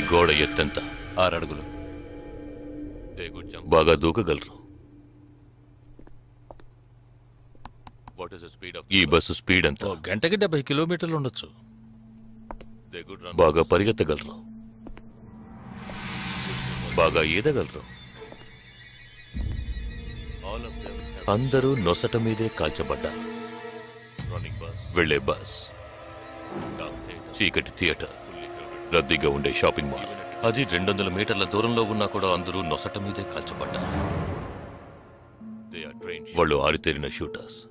గోడ ఎత్తెంత ఆరు అడుగులు బాగా దూకగలరు ఈ బస్సు స్పీడ్ ఎంత ఓ గంటకి డెబ్బై కిలోమీటర్లు ఉండొచ్చు బాగా పరిగెత్తగలరు బాగా ఈదగలరు అందరూ నొసట మీదే కాల్చబడ్డారు వెళ్లే బస్ చీకటి థియేటర్ రద్దీగా ఉండే షాపింగ్ మాల్ అది రెండు వందల మీటర్ల దూరంలో ఉన్నా కూడా అందరూ నొసట మీదే కాల్చబడ్డారు వాళ్ళు ఆరితేరిన షూటర్స్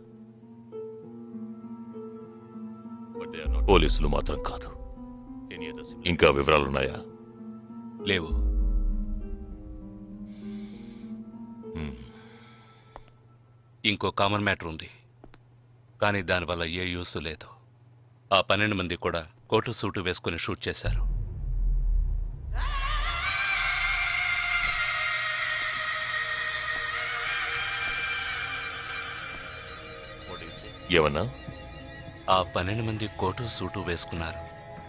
పోలీసులు మాత్రం కాదు ఇంకా వివరాలున్నాయా లేవు ఇంకో కామన్ మ్యాటర్ ఉంది కానీ దానివల్ల ఏ యూస్ లేదు ఆ పన్నెండు మంది కూడా కోటు సూటు వేసుకుని షూట్ చేశారు ఏమన్నా ఆ పన్నెండు మంది కోటు సూటు వేసుకున్నారు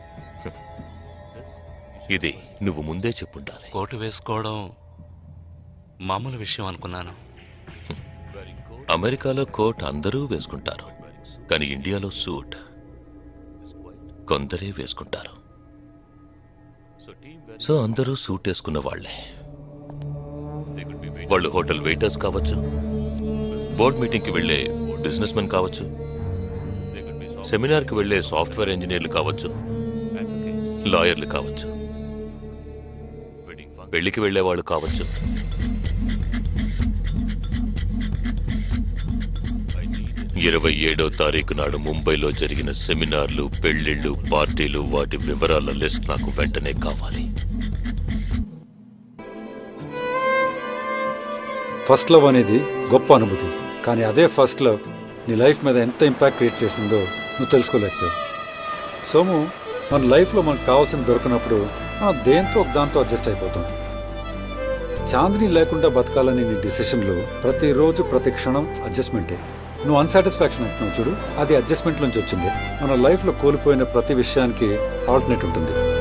ఇది నువ్వు ముందే చెప్పుండాలి కోటు వేసుకోవడం మామూలు విషయం అనుకున్నాను అమెరికాలో కోట్ అందరూ వేసుకుంటారు కానీ ఇండియాలో సూట్ కొందరే వేసుకుంటారు సో అందరూ సూట్ వేసుకున్న వాళ్లే వాళ్ళు హోటల్ వెయిటర్స్ కావచ్చు బోర్డ్ మీటింగ్కి వెళ్ళే బిజినెస్ మెన్ కావచ్చు సెమినార్కి వెళ్ళే సాఫ్ట్వేర్ ఇంజనీర్లు కావచ్చు లాయర్లు కావచ్చు పెళ్లికి వెళ్ళే వాళ్ళు కావచ్చు ఇరవై ఏడో తారీఖు నాడు ముంబైలో జరిగిన సెమినార్లు పెళ్లిళ్ళు పార్టీలు వాటి వివరాల లిస్ట్ నాకు వెంటనే కావాలి ఫస్ట్ లవ్ అనేది గొప్ప అనుభూతి కానీ అదే ఫస్ట్ లవ్ నీ లైఫ్ మీద ఎంత ఇంపాక్ట్ క్రియేట్ చేసిందో నువ్వు తెలుసుకోలేకపోయావు సోము మన లైఫ్లో మనకు కావాల్సింది దొరికినప్పుడు మనం దేంతో ఒక దాంతో అడ్జస్ట్ అయిపోతాం చాందిని లేకుండా బతకాలని నీ డిసిషన్లో ప్రతిరోజు ప్రతి క్షణం అడ్జస్ట్మెంటే నువ్వు అన్సాటిస్ఫాక్షన్ అంటున్నావు చూడు అది అడ్జస్ట్మెంట్ నుంచి వచ్చింది మన లైఫ్లో కోల్పోయిన ప్రతి విషయానికి ఆల్టర్నేట్ ఉంటుంది